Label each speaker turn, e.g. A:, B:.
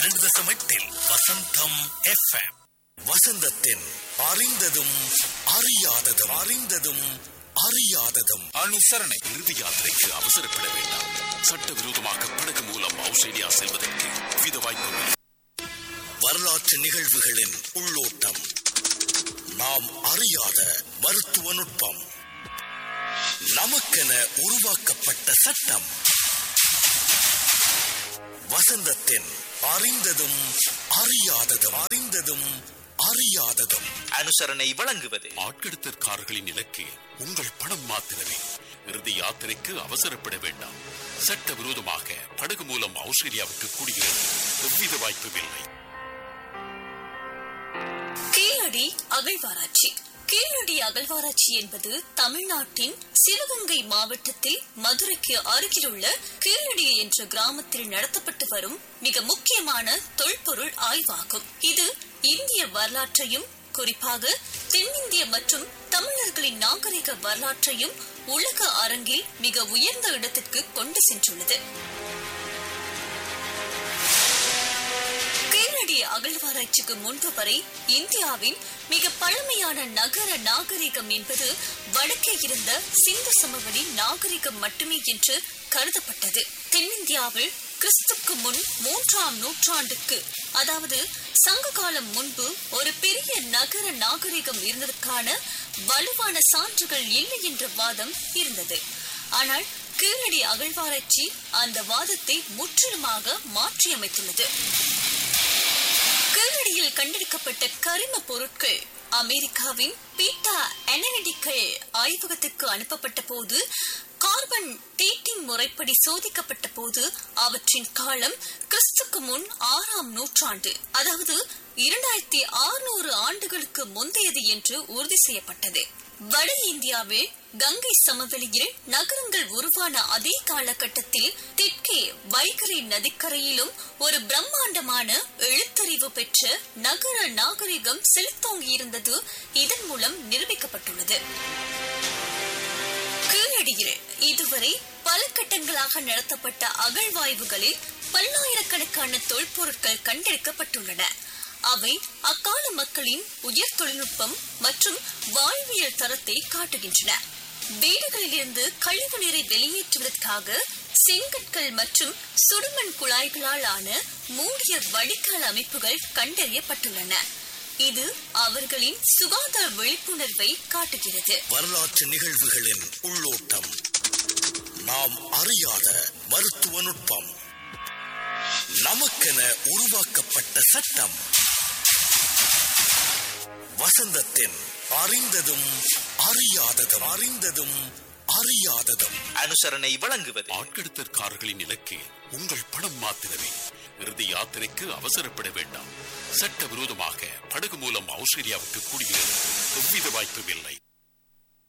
A: இரண்டு தசம் எட்டில் வசந்தம் எஃப்எம் வசந்தத்தின் அறிந்ததும் அறியாததும் அறிந்ததும் அறியாததும்
B: அனுசரணை
C: இறுதி யாத்திரைக்கு அவசரப்பட வேண்டாம் சட்டவிரோதமாக படகு மூலம் ஆஸ்திரேலியா செல்வதற்கு வித வாய்ப்புகள்
A: வரலாற்று நிகழ்வுகளின் உள்ளோட்டம் நாம் அறியாத மருத்துவ நுட்பம் நமக்கென உருவாக்கப்பட்ட சட்டம் வசந்தத்தின் அறிந்ததும் அறியாததும் அறிந்ததும் அறியாததும்
D: அனுசரணை வழங்குவது
C: ஆட்கடத்தற்காரர்களின் இலக்கு உங்கள் பணம் மாத்திரமே இறுதி யாத்திரைக்கு அவசரப்பட வேண்டாம் சட்டவிரோதமாக படகு மூலம் ஆஸ்திரேலியாவுக்கு குடிகிறது எவ்வித வாய்ப்பும் இல்லை
E: கீழடி அகழ்வாராய்ச்சி கீழடி அகழ்வாராய்ச்சி என்பது தமிழ்நாட்டின் சிவகங்கை மாவட்டத்தில் மதுரைக்கு அருகிலுள்ள கீழடி என்ற கிராமத்தில் நடத்தப்பட்டு வரும் மிக முக்கியமான தொல்பொருள் ஆய்வாகும் இது இந்திய வரலாற்றையும் குறிப்பாக தென்னிந்திய மற்றும் தமிழர்களின் நாகரிக வரலாற்றையும் உலக அரங்கில் மிக உயர்ந்த இடத்திற்கு கொண்டு சென்றுள்ளது கீழடி அகழ்வாராய்ச்சிக்கு முன்பு வரை இந்தியாவின் மிக பழமையான நகர நாகரிகம் என்பது வடக்கே இருந்த சிந்து சமவெளி நாகரிகம் மட்டுமே என்று கருதப்பட்டது தென்னிந்தியாவில் கிறிஸ்துக்கு முன் மூன்றாம் நூற்றாண்டுக்கு அதாவது சங்க காலம் முன்பு ஒரு பெரிய நகர நாகரிகம் இருந்ததற்கான வலுவான சான்றுகள் இல்லை என்ற வாதம் இருந்தது ஆனால் கீழடி அகழ்வாராய்ச்சி அந்த வாதத்தை முற்றிலுமாக மாற்றியமைத்துள்ளது கீழடியில் கண்டெடுக்கப்பட்ட கரிம பொருட்கள் அமெரிக்காவின் பீட்டா அனலிட்டிக்கல் ஆய்வகத்துக்கு அனுப்பப்பட்ட போது கார்பன் டேட்டிங் முறைப்படி சோதிக்கப்பட்ட போது அவற்றின் காலம் கிறிஸ்துக்கு முன் ஆறாம் நூற்றாண்டு அதாவது இரண்டாயிரத்தி ஆறுநூறு ஆண்டுகளுக்கு முந்தையது என்று உறுதி செய்யப்பட்டது வட இந்தியாவில் கங்கை சமவெளியில் நகரங்கள் உருவான அதே காலகட்டத்தில் தெற்கே வைகரை நதிக்கரையிலும் ஒரு பிரம்மாண்டமான எழுத்தறிவு பெற்ற நகர நாகரிகம் செலுத்தோங்கி இருந்தது இதன் மூலம் நிரூபிக்கப்பட்டுள்ளது கீழடியில் இதுவரை பல கட்டங்களாக நடத்தப்பட்ட அகழ்வாய்வுகளில் பல்லாயிரக்கணக்கான தொல்பொருட்கள் கண்டெடுக்கப்பட்டுள்ளன அவை அக்கால மக்களின் உயர் தொழில்நுட்பம் மற்றும் வாழ்வியல் தரத்தை காட்டுகின்றன வீடுகளிலிருந்து கழிவு நீரை வெளியேற்றுவதற்காக செங்கற்கள் மற்றும் சுடுமண் குழாய்களால் ஆன மூடிய வடிகால் அமைப்புகள் கண்டறியப்பட்டுள்ளன இது அவர்களின் சுகாதார விழிப்புணர்வை காட்டுகிறது
A: வரலாற்று நிகழ்வுகளின் உள்ளோட்டம் நாம் அறியாத மருத்துவ நுட்பம் நமக்கென உருவாக்கப்பட்ட சட்டம் வசந்தத்தின் அறிந்ததும் அறியாததும் அறிந்ததும் அறியாததும்
D: அனுசரணை வழங்குவது
C: ஆட்கடத்தற்காரர்களின் இலக்கு உங்கள் பணம் மாத்திரமே இறுதி யாத்திரைக்கு அவசரப்பட வேண்டாம் சட்டவிரோதமாக படகு மூலம் ஆஸ்திரேலியாவுக்கு குடிகிறது எவ்வித வாய்ப்பும் இல்லை